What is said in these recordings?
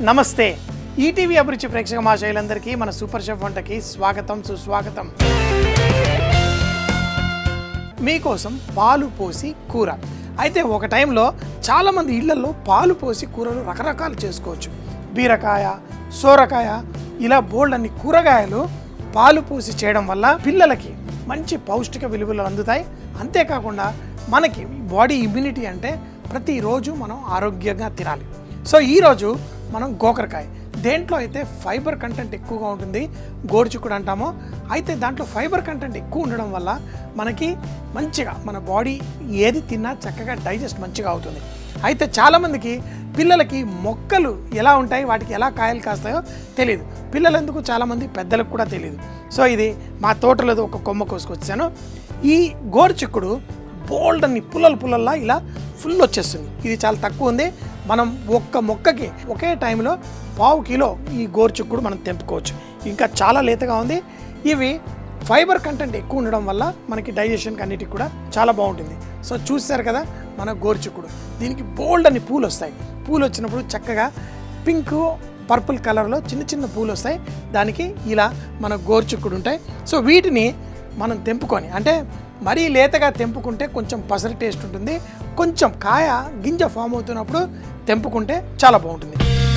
నమస్తే ఈటీవీ అభిరుచి ప్రేక్షక మహాశయులందరికీ మన సూపర్ షెఫ్ వంటకి స్వాగతం సుస్వాగతం మీకోసం పాలు పోసి కూర అయితే ఒక టైంలో చాలామంది ఇళ్లలో పాలు పోసి కూరలు రకరకాలు చేసుకోవచ్చు బీరకాయ సోరకాయ ఇలా బోల్డ్ అన్ని కూరగాయలు పాలు పోసి చేయడం వల్ల పిల్లలకి మంచి పౌష్టిక విలువలు అందుతాయి అంతేకాకుండా మనకి బాడీ ఇమ్యూనిటీ అంటే ప్రతిరోజు మనం ఆరోగ్యంగా తినాలి సో ఈరోజు మనం గోకరకాయ దేంట్లో అయితే ఫైబర్ కంటెంట్ ఎక్కువగా ఉంటుంది గోరుచుక్కుడు అంటామో అయితే దాంట్లో ఫైబర్ కంటెంట్ ఎక్కువ ఉండడం వల్ల మనకి మంచిగా మన బాడీ ఏది తిన్నా చక్కగా డైజెస్ట్ మంచిగా అవుతుంది అయితే చాలామందికి పిల్లలకి మొక్కలు ఎలా ఉంటాయి వాటికి ఎలా కాయలు కాస్తాయో తెలియదు పిల్లలు ఎందుకు చాలామంది పెద్దలకు కూడా తెలియదు సో ఇది మా తోటలో ఒక కొమ్మ కోసుకొచ్చాను ఈ గోరుచిక్కుడు బోల్డ్ అన్ని పుల్లలు పుల్లల్లా ఇలా ఫుల్ వచ్చేస్తుంది ఇది చాలా తక్కువ ఉంది మనం ఒక్క మొక్కకి ఒకే టైంలో పావు కిలో ఈ గోరుచిక్కుడు మనం తెంపుకోవచ్చు ఇంకా చాలా లేతగా ఉంది ఇవి ఫైబర్ కంటెంట్ ఎక్కువ ఉండడం వల్ల మనకి డైజెషన్కి అన్నిటికి కూడా చాలా బాగుంటుంది సో చూస్తారు కదా మన గోరుచిక్కుడు దీనికి బోల్డ్ అని పూలు వస్తాయి పూలు వచ్చినప్పుడు చక్కగా పింక్ పర్పుల్ కలర్లో చిన్న చిన్న పూలు వస్తాయి దానికి ఇలా మన గోరుచిక్కుడు ఉంటాయి సో వీటిని మనం తెంపుకొని అంటే మరీ లేతగా తెంపుకుంటే కొంచెం పసరి టేస్ట్ ఉంటుంది కొంచెం కాయ గింజ ఫామ్ అవుతున్నప్పుడు తెంపుకుంటే చాలా బాగుంటుంది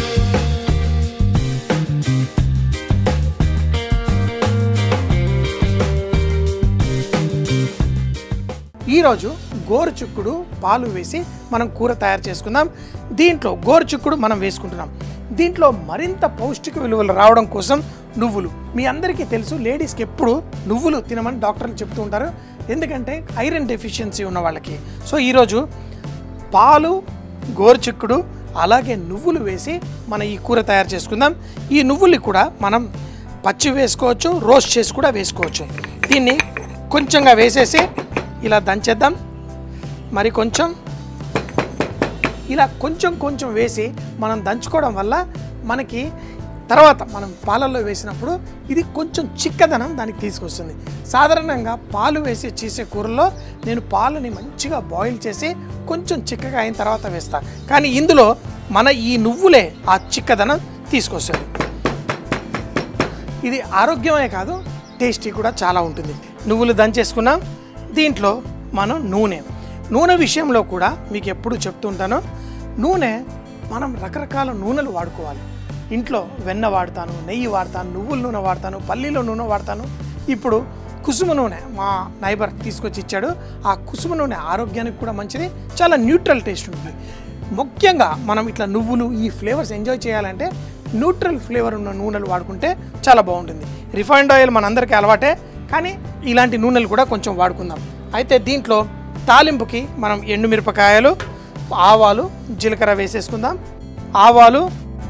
ఈరోజు గోరుచుక్కుడు పాలు వేసి మనం కూర తయారు చేసుకుందాం దీంట్లో గోరుచుక్కుడు మనం వేసుకుంటున్నాం దీంట్లో మరింత పౌష్టిక విలువలు రావడం కోసం నువ్వులు మీ అందరికీ తెలుసు లేడీస్కి ఎప్పుడు నువ్వులు తినమని డాక్టర్లు చెప్తూ ఉంటారు ఎందుకంటే ఐరన్ డెఫిషియన్సీ ఉన్న వాళ్ళకి సో ఈరోజు పాలు గోరుచిక్కుడు అలాగే నువ్వులు వేసి మన ఈ కూర తయారు చేసుకుందాం ఈ నువ్వుల్ని కూడా మనం పచ్చి వేసుకోవచ్చు రోస్ట్ చేసి కూడా వేసుకోవచ్చు దీన్ని కొంచెంగా వేసేసి ఇలా దంచేద్దాం మరి కొంచెం ఇలా కొంచెం కొంచెం వేసి మనం దంచుకోవడం వల్ల మనకి తర్వాత మనం పాలల్లో వేసినప్పుడు ఇది కొంచెం చిక్కదనం దానికి తీసుకొస్తుంది సాధారణంగా పాలు వేసి చేసే కూరలో నేను పాలని మంచిగా బాయిల్ చేసి కొంచెం చిక్కగా అయిన తర్వాత వేస్తాను కానీ ఇందులో మన ఈ నువ్వులే ఆ చిక్కదనం తీసుకొస్తుంది ఇది ఆరోగ్యమే కాదు టేస్టీ కూడా చాలా ఉంటుంది నువ్వులు దంచేసుకున్నాం దీంట్లో మనం నూనె నూనె విషయంలో కూడా మీకు ఎప్పుడు చెప్తుంటాను నూనె మనం రకరకాల నూనెలు వాడుకోవాలి ఇంట్లో వెన్న వాడతాను నెయ్యి వాడతాను నువ్వుల నూనె వాడతాను పల్లీలో నూనె వాడతాను ఇప్పుడు కుసుమ నూనె మా నైబర్ తీసుకొచ్చి ఇచ్చాడు ఆ కుసుమ నూనె ఆరోగ్యానికి కూడా మంచిది చాలా న్యూట్రల్ టేస్ట్ ఉంటుంది ముఖ్యంగా మనం ఇట్లా నువ్వులు ఈ ఫ్లేవర్స్ ఎంజాయ్ చేయాలంటే న్యూట్రల్ ఫ్లేవర్ ఉన్న నూనెలు వాడుకుంటే చాలా బాగుంటుంది రిఫైన్డ్ ఆయిల్ మనందరికీ అలవాటే కానీ ఇలాంటి నూనెలు కూడా కొంచెం వాడుకుందాం అయితే దీంట్లో తాలింపుకి మనం ఎండుమిరపకాయలు ఆవాలు జీలకర్ర వేసేసుకుందాం ఆవాలు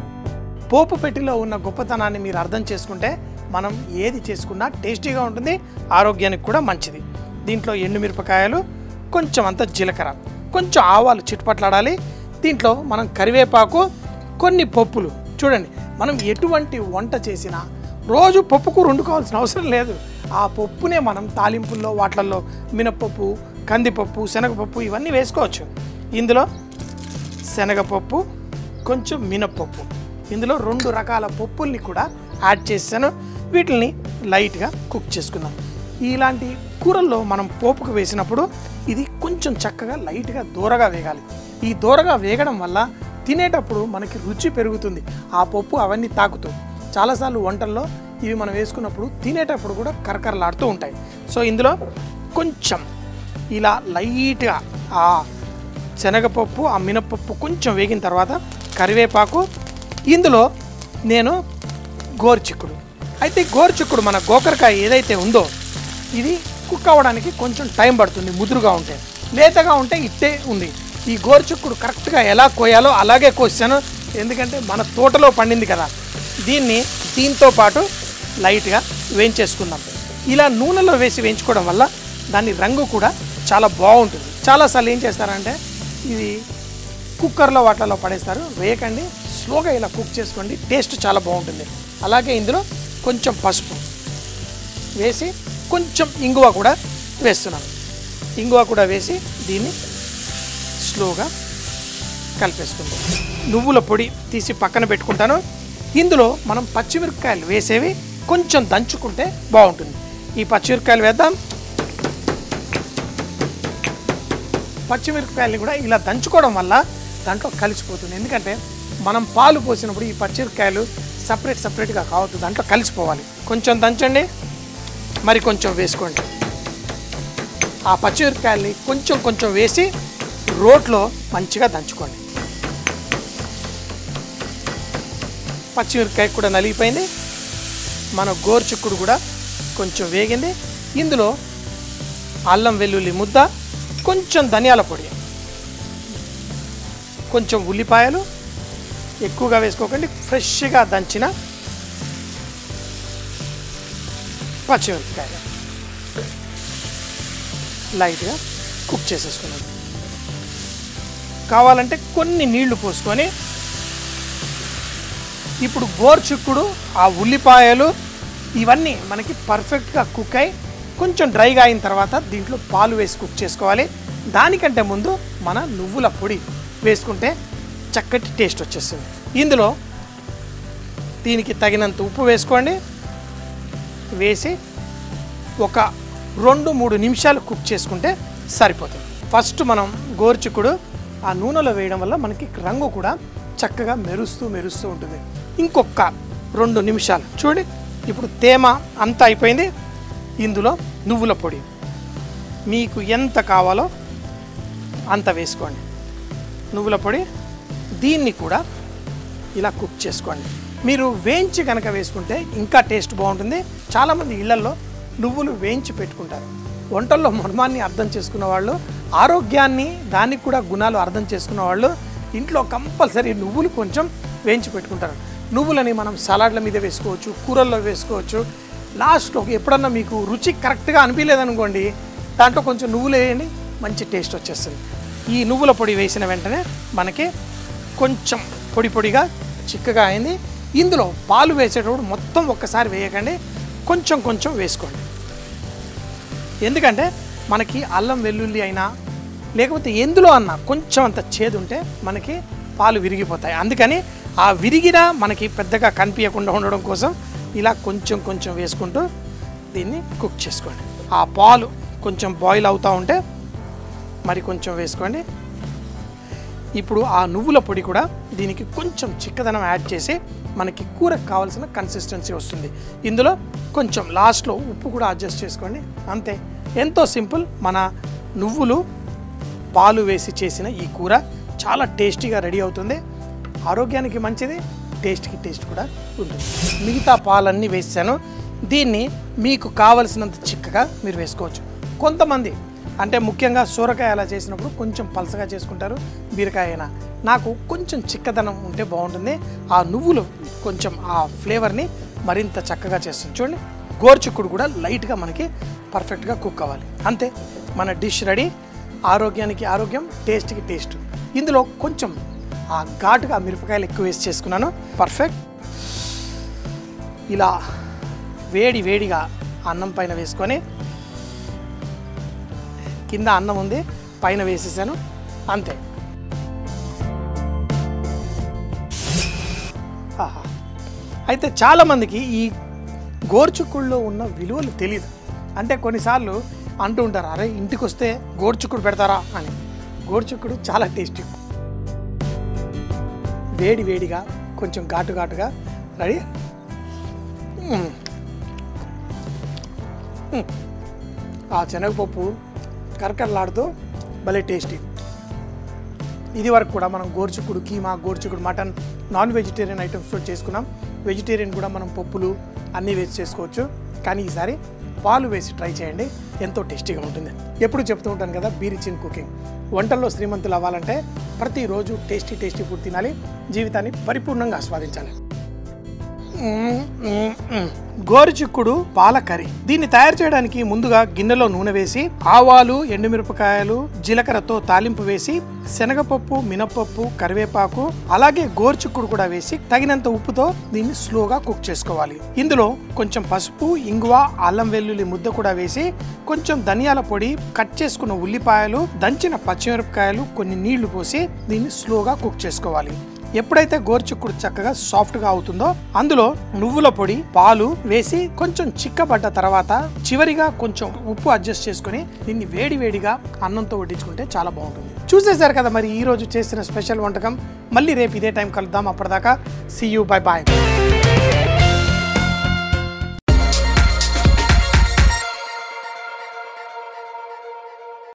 పోపు పెట్టిలో ఉన్న గొప్పతనాన్ని మీరు అర్థం చేసుకుంటే మనం ఏది చేసుకున్నా టేస్టీగా ఉంటుంది ఆరోగ్యానికి కూడా మంచిది దీంట్లో ఎండుమిరపకాయలు కొంచెం అంత జీలకర్ర కొంచెం ఆవాలు చిట్పట్లాడాలి దీంట్లో మనం కరివేపాకు కొన్ని పప్పులు చూడండి మనం ఎటువంటి వంట చేసినా రోజు పప్పు కూర వండుకోవాల్సిన అవసరం లేదు ఆ పప్పునే మనం తాలింపుల్లో వాటిల్లో మినపప్పు కందిపప్పు శనగపప్పు ఇవన్నీ వేసుకోవచ్చు ఇందులో శనగపప్పు కొంచెం మినప్పప్పు ఇందులో రెండు రకాల పప్పుల్ని కూడా యాడ్ చేశాను వీటిని లైట్గా కుక్ చేసుకుందాం ఇలాంటి కూరల్లో మనం పోపుకు వేసినప్పుడు ఇది కొంచెం చక్కగా లైట్గా దూరగా వేగాలి ఈ దూరగా వేగడం వల్ల తినేటప్పుడు మనకి రుచి పెరుగుతుంది ఆ పప్పు అవన్నీ తాకుతూ చాలాసార్లు వంటల్లో ఇవి మనం వేసుకున్నప్పుడు తినేటప్పుడు కూడా కరకరలాడుతూ ఉంటాయి సో ఇందులో కొంచెం ఇలా లైట్గా ఆ శనగపప్పు ఆ మినపప్పు కొంచెం వేగిన తర్వాత కరివేపాకు ఇందులో నేను గోరుచిక్కుడు అయితే గోరుచిక్కుడు మన గోకరకాయ ఏదైతే ఉందో ఇది కుక్ అవ్వడానికి కొంచెం టైం పడుతుంది ముదురుగా ఉంటే లేతగా ఉంటే ఇట్టే ఉంది ఈ గోరుచిక్కుడు కరెక్ట్గా ఎలా కోయాలో అలాగే కోసాను ఎందుకంటే మన తోటలో పండింది కదా దీన్ని దీంతో పాటు లైట్గా వేయించేసుకుందాం ఇలా నూనెలో వేసి వేయించుకోవడం వల్ల దాని రంగు కూడా చాలా బాగుంటుంది చాలాసార్లు ఏం చేస్తారంటే ఇది కుక్కర్లో వాటిలో పడేస్తారు వేయకండి స్లోగా ఇలా కుక్ చేసుకోండి టేస్ట్ చాలా బాగుంటుంది అలాగే ఇందులో కొంచెం పసుపు వేసి కొంచెం ఇంగువ కూడా వేస్తున్నాను ఇంగువ కూడా వేసి దీన్ని స్లోగా కలిపేసుకుందాం నువ్వుల పొడి తీసి పక్కన పెట్టుకుంటాను ఇందులో మనం పచ్చిమిరపకాయలు వేసేవి కొంచెం దంచుకుంటే బాగుంటుంది ఈ పచ్చిమిరపకాయలు వేద్దాం పచ్చిమిరపకాయల్ని కూడా ఇలా దంచుకోవడం వల్ల దాంట్లో కలిసిపోతుంది ఎందుకంటే మనం పాలు పోసినప్పుడు ఈ పచ్చిమిరపకాయలు సపరేట్ సపరేట్గా కావద్దు దాంట్లో కలిసిపోవాలి కొంచెం దంచండి మరి కొంచెం వేసుకోండి ఆ పచ్చిమిరపకాయల్ని కొంచెం కొంచెం వేసి రోట్లో మంచిగా దంచుకోండి పచ్చిమిరపకాయ కూడా నలిగిపోయింది మన గోరుచుక్కుడు కూడా కొంచెం వేగింది ఇందులో అల్లం వెల్లుల్లి ముద్ద కొంచెం ధనియాల పొడి కొంచెం ఉల్లిపాయలు ఎక్కువగా వేసుకోకండి ఫ్రెష్గా దంచిన పచ్చిమిరపకాయలు లైట్గా కుక్ చేసేసుకున్నాం కావాలంటే కొన్ని నీళ్లు పోసుకొని ఇప్పుడు గోర్చుక్కుడు ఆ ఉల్లిపాయలు ఇవన్నీ మనకి పర్ఫెక్ట్గా కుక్ అయి కొంచెం డ్రైగా అయిన తర్వాత దీంట్లో పాలు వేసి కుక్ చేసుకోవాలి దానికంటే ముందు మన నువ్వుల పొడి వేసుకుంటే చక్కటి టేస్ట్ వచ్చేస్తుంది ఇందులో దీనికి తగినంత ఉప్పు వేసుకోండి వేసి ఒక రెండు మూడు నిమిషాలు కుక్ చేసుకుంటే సరిపోతుంది ఫస్ట్ మనం గోరుచిక్కుడు ఆ నూనెలో వేయడం వల్ల మనకి రంగు కూడా చక్కగా మెరుస్తూ మెరుస్తూ ఉంటుంది ఇంకొక రెండు నిమిషాలు చూడండి ఇప్పుడు తేమ అంతా అయిపోయింది ఇందులో నువ్వుల పొడి మీకు ఎంత కావాలో అంత వేసుకోండి నువ్వుల పొడి దీన్ని కూడా ఇలా కుక్ చేసుకోండి మీరు వేయించి కనుక వేసుకుంటే ఇంకా టేస్ట్ బాగుంటుంది చాలామంది ఇళ్లలో నువ్వులు వేయించి పెట్టుకుంటారు వంటల్లో మర్మాన్ని అర్థం చేసుకున్న వాళ్ళు ఆరోగ్యాన్ని దానికి కూడా గుణాలు అర్థం చేసుకున్న వాళ్ళు ఇంట్లో కంపల్సరీ నువ్వులు కొంచెం వేయించి పెట్టుకుంటారు నువ్వులని మనం సలాడ్ల మీద వేసుకోవచ్చు కూరల్లో వేసుకోవచ్చు లాస్ట్లో ఎప్పుడన్నా మీకు రుచి కరెక్ట్గా అనిపించలేదనుకోండి దాంట్లో కొంచెం నువ్వులు వేయండి మంచి టేస్ట్ వచ్చేస్తుంది ఈ నువ్వుల పొడి వేసిన వెంటనే మనకి కొంచెం పొడి పొడిగా చిక్కగా అయింది ఇందులో పాలు వేసేటప్పుడు మొత్తం ఒక్కసారి వేయకండి కొంచెం కొంచెం వేసుకోండి ఎందుకంటే మనకి అల్లం వెల్లుల్లి అయినా లేకపోతే ఎందులో అన్నా కొంచెం అంత చేదు ఉంటే మనకి పాలు విరిగిపోతాయి అందుకని ఆ విరిగిన మనకి పెద్దగా కనిపించకుండా ఉండడం కోసం ఇలా కొంచెం కొంచెం వేసుకుంటూ దీన్ని కుక్ చేసుకోండి ఆ పాలు కొంచెం బాయిల్ అవుతూ ఉంటే మరి కొంచెం వేసుకోండి ఇప్పుడు ఆ నువ్వుల పొడి కూడా దీనికి కొంచెం చిక్కదనం యాడ్ చేసి మనకి కూరకు కావాల్సిన కన్సిస్టెన్సీ వస్తుంది ఇందులో కొంచెం లాస్ట్లో ఉప్పు కూడా అడ్జస్ట్ చేసుకోండి అంతే ఎంతో సింపుల్ మన నువ్వులు పాలు వేసి చేసిన ఈ కూర చాలా టేస్టీగా రెడీ అవుతుంది ఆరోగ్యానికి మంచిది టేస్ట్కి టేస్ట్ కూడా ఉంటుంది మిగతా పాలన్నీ వేసాను దీన్ని మీకు కావలసినంత చిక్కగా మీరు వేసుకోవచ్చు కొంతమంది అంటే ముఖ్యంగా సొరకాయ అలా చేసినప్పుడు కొంచెం పలసగా చేసుకుంటారు బీరకాయ అయినా నాకు కొంచెం చిక్కదనం ఉంటే బాగుంటుంది ఆ నువ్వులు కొంచెం ఆ ఫ్లేవర్ని మరింత చక్కగా చేస్తుంది చూడండి గోరుచిక్కుడు కూడా లైట్గా మనకి పర్ఫెక్ట్గా కుక్ అవ్వాలి అంతే మన డిష్ రెడీ ఆరోగ్యానికి ఆరోగ్యం టేస్ట్కి టేస్ట్ ఇందులో కొంచెం ఆ ఘాటుగా మిరపకాయలు ఎక్కువ వేసి చేసుకున్నాను పర్ఫెక్ట్ ఇలా వేడి వేడిగా అన్నం పైన వేసుకొని కింద అన్నం ఉంది పైన వేసేసాను అంతే ఆహా. అయితే చాలామందికి ఈ గోర్చుకుల్లో ఉన్న విలువలు తెలియదు అంటే కొన్నిసార్లు అంటూ ఉంటారు అరే ఇంటికి వస్తే గోర్చుకుడు పెడతారా అని గోర్చుకుడు చాలా టేస్టీ వేడి వేడిగా కొంచెం ఘాటు ఘాటుగా రెడీ మ్మ్. మ్మ్. ఆ శనగపప్పు కరకరలాడుతూ భలే టేస్టీ ఇది వరకు కూడా మనం గోర్చుకుడు కీమా గోర్చుకుడు మటన్ నాన్ వెజిటేరియన్ ఐటమ్స్తో చేసుకున్నాం వెజిటేరియన్ కూడా మనం పప్పులు అన్నీ వేసి చేసుకోవచ్చు కానీ ఈసారి పాలు వేసి ట్రై చేయండి ఎంతో టేస్టీగా ఉంటుంది ఎప్పుడు చెప్తూ ఉంటాను కదా బీరిచిన్ కుకింగ్ వంటల్లో శ్రీమంతులు అవ్వాలంటే ప్రతిరోజు టేస్టీ టేస్టీ ఫుడ్ తినాలి జీవితాన్ని పరిపూర్ణంగా ఆస్వాదించాలి మ్మ్, మ్మ్, మ్మ్. గోరుచిక్కుడు పాల కర్రీ దీన్ని తయారు చేయడానికి ముందుగా గిన్నెలో నూనె వేసి ఆవాలు ఎండుమిరపకాయలు జీలకర్రతో తాలింపు వేసి శనగపప్పు మినపప్పు కరివేపాకు అలాగే గోరుచిక్కుడు కూడా వేసి తగినంత ఉప్పుతో దీన్ని స్లోగా కుక్ చేసుకోవాలి ఇందులో కొంచెం పసుపు ఇంగువ అల్లం వెల్లుల్లి ముద్ద కూడా వేసి కొంచెం ధనియాల పొడి కట్ చేసుకున్న ఉల్లిపాయలు దంచిన పచ్చిమిరపకాయలు కొన్ని నీళ్లు పోసి దీన్ని స్లోగా కుక్ చేసుకోవాలి ఎప్పుడైతే గోరుచిక్కుడు చక్కగా సాఫ్ట్గా అవుతుందో అందులో నువ్వుల పొడి పాలు వేసి కొంచెం చిక్కబడ్డ తర్వాత చివరిగా కొంచెం ఉప్పు అడ్జస్ట్ చేసుకొని దీన్ని వేడి వేడిగా అన్నంతో వడ్డించుకుంటే చాలా బాగుంటుంది చూసేశారు కదా మరి ఈ రోజు చేసిన స్పెషల్ వంటకం మళ్ళీ రేపు ఇదే టైం కలుద్దాం అప్పటిదాకా సీ యూ బై బాయ్